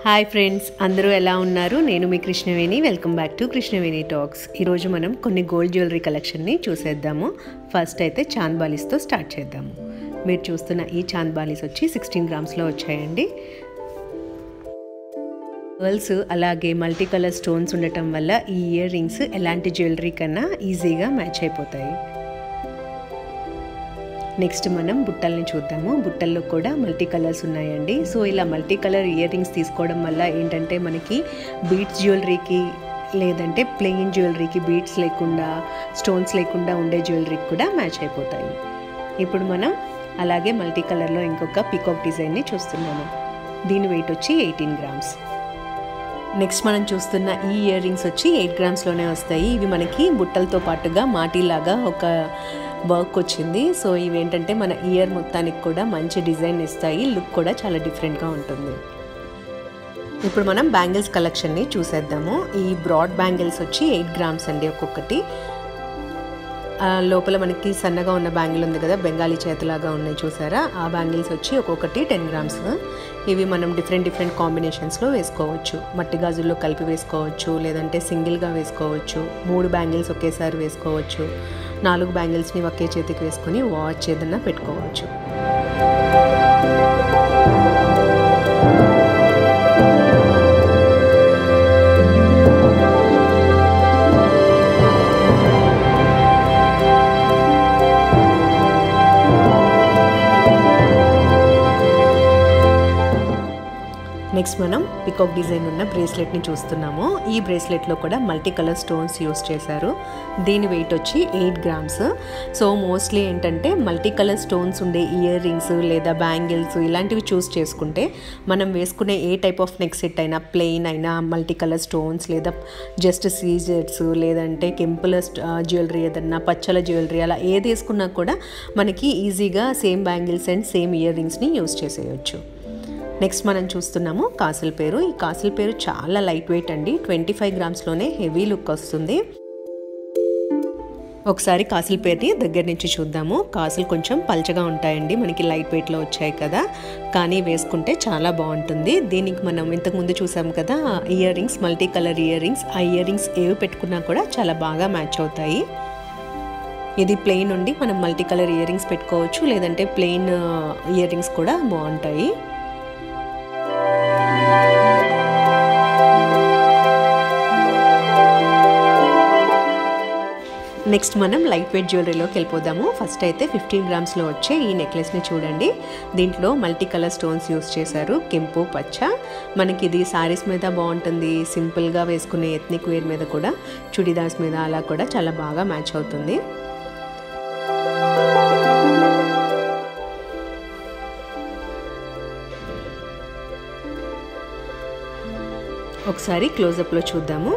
hi friends అందరూ ఎలా ఉన్నారు నేను మీ Krishnaveni welcome back to Krishnaveni talks ఈరోజు మనం కొన్ని గోల్డ్ జ్యువెలరీ కలెక్షన్ని చూసేద్దాము ఫస్ట్ అయితే చాంద్ బాలీస్తో స్టార్ట్ చేద్దాము మీరు చూస్తున్న ఈ చాంద్ బాలీస్ వచ్చి సిక్స్టీన్ గ్రామ్స్లో వచ్చాయండి గర్ల్స్ అలాగే మల్టీ కలర్ స్టోన్స్ ఉండటం వల్ల ఈ ఇయర్ రింగ్స్ ఎలాంటి జ్యువెలరీ కన్నా ఈజీగా మ్యాచ్ అయిపోతాయి నెక్స్ట్ మనం బుట్టల్ని చూద్దాము బుట్టల్లో కూడా మల్టీ కలర్స్ ఉన్నాయండి సో ఇలా మల్టీ కలర్ ఇయర్ రింగ్స్ తీసుకోవడం వల్ల ఏంటంటే మనకి బీట్స్ జ్యువెలరీకి లేదంటే ప్లెయిన్ జ్యువెలరీకి బీట్స్ లేకుండా స్టోన్స్ లేకుండా ఉండే జ్యువెలరీకి కూడా మ్యాచ్ అయిపోతాయి ఇప్పుడు మనం అలాగే మల్టీ కలర్లో ఇంకొక పికాక్ డిజైన్ని చూస్తున్నాము దీని వెయిట్ వచ్చి ఎయిటీన్ గ్రామ్స్ నెక్స్ట్ మనం చూస్తున్న ఈ ఇయర్ రింగ్స్ వచ్చి ఎయిట్ గ్రామ్స్లోనే వస్తాయి ఇవి మనకి బుట్టలతో పాటుగా మాటీలాగా ఒక వర్క్ వచ్చింది సో ఇవి ఏంటంటే మన ఇయర్ మొత్తానికి కూడా మంచి డిజైన్ ఇస్తాయి లుక్ కూడా చాలా డిఫరెంట్గా ఉంటుంది ఇప్పుడు మనం బ్యాంగిల్స్ కలెక్షన్ని చూసేద్దాము ఈ బ్రాడ్ బ్యాంగిల్స్ వచ్చి ఎయిట్ గ్రామ్స్ అండి ఒక్కొక్కటి లోపల మనకి సన్నగా ఉన్న బ్యాంగిల్ ఉంది కదా బెంగాలీ చేతిలాగా ఉన్నాయి చూసారా ఆ బ్యాంగిల్స్ వచ్చి ఒక్కొక్కటి టెన్ గ్రామ్స్ ఇవి మనం డిఫరెంట్ డిఫరెంట్ కాంబినేషన్స్లో వేసుకోవచ్చు మట్టి గాజుల్లో కలిపి వేసుకోవచ్చు లేదంటే సింగిల్గా వేసుకోవచ్చు మూడు బ్యాంగిల్స్ ఒకేసారి వేసుకోవచ్చు నాలుగు బ్యాంగిల్స్ని ఒకే చేతికి వేసుకొని వాచ్ ఏదన్నా పెట్టుకోవచ్చు నెక్స్ట్ మనం పికాక్ డిజైన్ ఉన్న బ్రేస్లెట్ని చూస్తున్నాము ఈ బ్రేస్లెట్లో కూడా మల్టీ కలర్ స్టోన్స్ యూస్ చేశారు దీని వెయిట్ వచ్చి ఎయిట్ గ్రామ్స్ సో మోస్ట్లీ ఏంటంటే మల్టీ కలర్ స్టోన్స్ ఉండే ఇయర్ రింగ్స్ లేదా బ్యాంగిల్స్ ఇలాంటివి చూస్ చేసుకుంటే మనం వేసుకునే a type of neck set అయినా ప్లెయిన్ అయినా మల్టీ కలర్ స్టోన్స్ లేదా జస్ట్ సీజెట్స్ లేదంటే కెంపుల జ్యువెలరీ ఏదన్నా పచ్చల జ్యువెలరీ అలా ఏది వేసుకున్నా కూడా మనకి ఈజీగా సేమ్ బ్యాంగిల్స్ అండ్ సేమ్ ఇయర్ రింగ్స్ని యూస్ చేసేయచ్చు నెక్స్ట్ మనం చూస్తున్నాము కాసుల పేరు ఈ కాసుల పేరు చాలా లైట్ వెయిట్ అండి ట్వంటీ ఫైవ్ గ్రామ్స్లోనే హెవీ లుక్ వస్తుంది ఒకసారి కాసుల పేరుని దగ్గర నుంచి చూద్దాము కాసులు కొంచెం పల్చగా ఉంటాయండి మనకి లైట్ వెయిట్లో వచ్చాయి కదా కానీ వేసుకుంటే చాలా బాగుంటుంది దీనికి మనం ఇంతకుముందు చూసాము కదా earrings multi colour earrings ఆ ఇయర్ రింగ్స్ ఏవి పెట్టుకున్నా కూడా చాలా బాగా మ్యాచ్ అవుతాయి ఇది ప్లెయిన్ ఉండి మనం మల్టీ కలర్ ఇయర్ రింగ్స్ పెట్టుకోవచ్చు లేదంటే ప్లెయిన్ ఇయర్ రింగ్స్ కూడా బాగుంటాయి నెక్స్ట్ మనం లైట్ వెయిట్ జ్యువెలరీలోకి వెళ్ళిపోదాము ఫస్ట్ అయితే ఫిఫ్టీన్ గ్రామ్స్లో వచ్చే ఈ నెక్లెస్ని చూడండి దీంట్లో మల్టీ కలర్ స్టోన్స్ యూస్ చేశారు కెంపు పచ్చ మనకి ఇది శారీస్ మీద బాగుంటుంది సింపుల్గా వేసుకునే ఎత్నిక్ వేర్ మీద కూడా చుడిదార్స్ మీద అలా కూడా చాలా బాగా మ్యాచ్ అవుతుంది ఒకసారి క్లోజప్లో చూద్దాము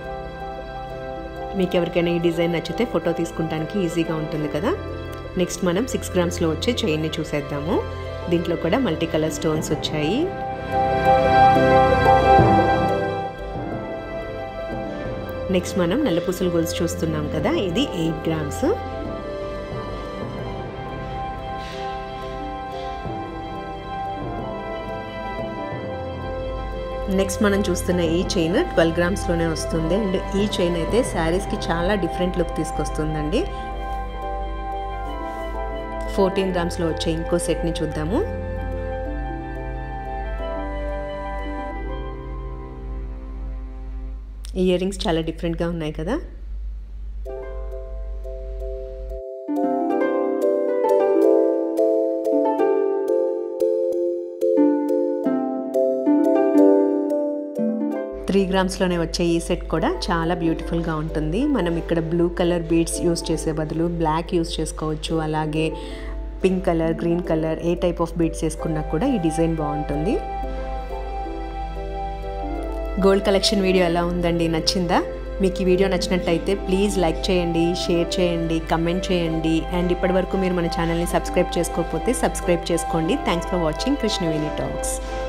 మీకు ఎవరికైనా ఈ డిజైన్ నచ్చితే ఫోటో తీసుకుంటానికి ఈజీగా ఉంటుంది కదా నెక్స్ట్ మనం సిక్స్ గ్రామ్స్లో వచ్చే చైన్ని చూసేద్దాము దీంట్లో కూడా మల్టీ కలర్ స్టోన్స్ వచ్చాయి నెక్స్ట్ మనం నల్లపూసల గొలుసు చూస్తున్నాం కదా ఇది ఎయిట్ గ్రామ్స్ నెక్స్ట్ మనం చూస్తున్న ఈ చైన్ ట్వెల్వ్ గ్రామ్స్లోనే వస్తుంది అండ్ ఈ చైన్ అయితే శారీస్కి చాలా డిఫరెంట్ లుక్ తీసుకొస్తుందండి ఫోర్టీన్ గ్రామ్స్లో వచ్చే ఇంకో సెట్ని చూద్దాము ఇయర్ రింగ్స్ చాలా డిఫరెంట్గా ఉన్నాయి కదా త్రీ గ్రామ్స్లోనే వచ్చే ఈ సెట్ కూడా చాలా బ్యూటిఫుల్గా ఉంటుంది మనం ఇక్కడ బ్లూ కలర్ బీడ్స్ యూస్ చేసే బదులు బ్లాక్ యూస్ చేసుకోవచ్చు అలాగే పింక్ కలర్ గ్రీన్ కలర్ ఏ టైప్ ఆఫ్ బీడ్స్ వేసుకున్నా కూడా ఈ డిజైన్ బాగుంటుంది గోల్డ్ కలెక్షన్ వీడియో ఎలా ఉందండి నచ్చిందా మీకు ఈ వీడియో నచ్చినట్లయితే ప్లీజ్ లైక్ చేయండి షేర్ చేయండి కమెంట్ చేయండి అండ్ ఇప్పటివరకు మీరు మన ఛానల్ని సబ్స్క్రైబ్ చేసుకోకపోతే సబ్స్క్రైబ్ చేసుకోండి thanks for watching Krishnaveni talks